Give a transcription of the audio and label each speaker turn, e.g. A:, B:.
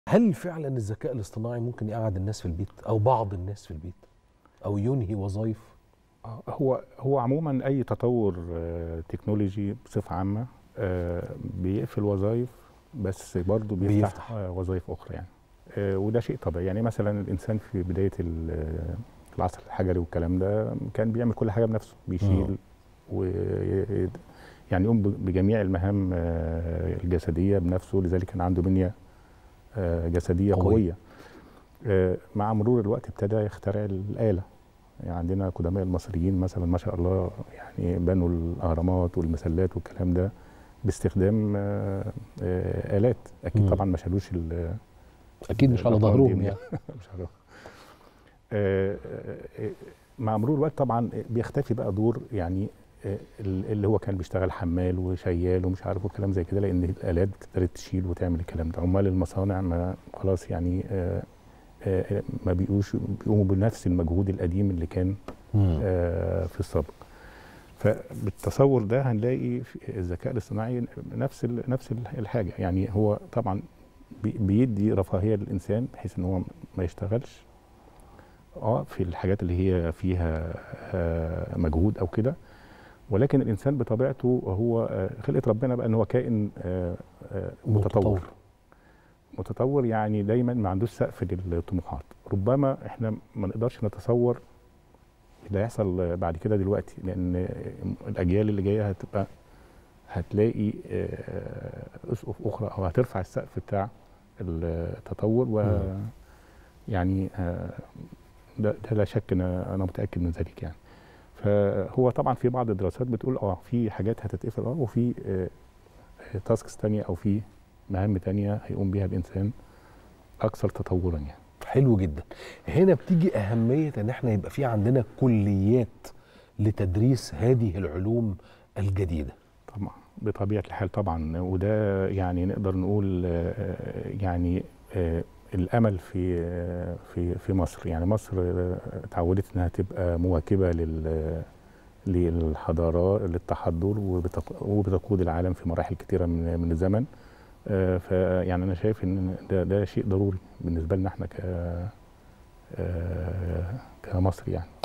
A: هل فعلا الذكاء الاصطناعي ممكن يقعد الناس في البيت او بعض الناس في البيت او ينهي وظائف
B: آه، هو هو عموما اي تطور آه، تكنولوجي بصفه عامه آه، بيقفل وظائف بس برضه بيفتح,
A: بيفتح.
B: بيفتح. وظائف اخرى يعني آه، وده شيء طبيعي يعني مثلا الانسان في بدايه ال- العصر الحجري والكلام ده كان بيعمل كل حاجه بنفسه بيشيل و يعني يقوم ب- بجميع المهام آه، الجسديه بنفسه لذلك كان عنده بنيه آه، جسديه
A: قوية.
B: قويه آه، مع مرور الوقت ابتدى يخترع الاله يعني عندنا قدماء المصريين مثلا ما شاء الله يعني بنوا الاهرامات والمسلات والكلام ده باستخدام آه، آه، الات اكيد
A: مم.
B: طبعا ما شالوش ال-
A: اكيد مش على
B: الأطوار
A: ظهرهم
B: دي.
A: يعني
B: مش عارف آه، آه، آه، مع مرور الوقت طبعا بيختفي بقى دور يعني آه، اللي هو كان بيشتغل حمال وشيال ومش عارف وكلام زي كده لان الالات بتقدر تشيل وتعمل الكلام ده عمال المصانع ما خلاص يعني آه، آه، ما بيقوش بيقوموا بنفس المجهود القديم اللي كان
A: مم.
B: آه، في السابق فبالتصور ده هنلاقي في الذكاء الاصطناعي نفس ال- نفس ال- الحاجه يعني هو طبعا بي- بيدي رفاهيه للانسان بحيث ان هو ما يشتغلش اه في الحاجات اللي هي فيها آه، مجهود او كده ولكن الانسان بطبيعته هو آه، خلقه ربنا بقى ان هو كائن آه، آه، متطور متطور يعني دايما ما عندوش سقف للطموحات ربما احنا ما نقدرش نتصور اللي هيحصل بعد كده دلوقتي لان الاجيال اللي جايه هتبقى هتلاقي آه، اسقف اخرى او هترفع السقف بتاع التطور و
A: مم.
B: يعني آه، ده, ده لا شك انا انا متاكد من ذلك يعني فهو طبعا في بعض الدراسات بتقول اه في حاجات هتتقفل اه وفي تاسكس تانية او في مهام تانية هيقوم بيها الانسان اكثر تطورا يعني
A: حلو جدا هنا بتيجي أهمية إن احنا يبقى في عندنا كليات لتدريس هذه العلوم الجديدة
B: طبعا بطبيعه الحال طبعا وده يعني نقدر نقول آه، يعني آه، الامل في آه، في في مصر يعني مصر آه، اتعودت انها تبقى مواكبه لل للحضاره للتحضر وبتق- وبتقود العالم في مراحل كثيره من من الزمن آه، فيعني انا شايف ان ده ده شيء ضروري بالنسبه لنا احنا ك آه، كمصر يعني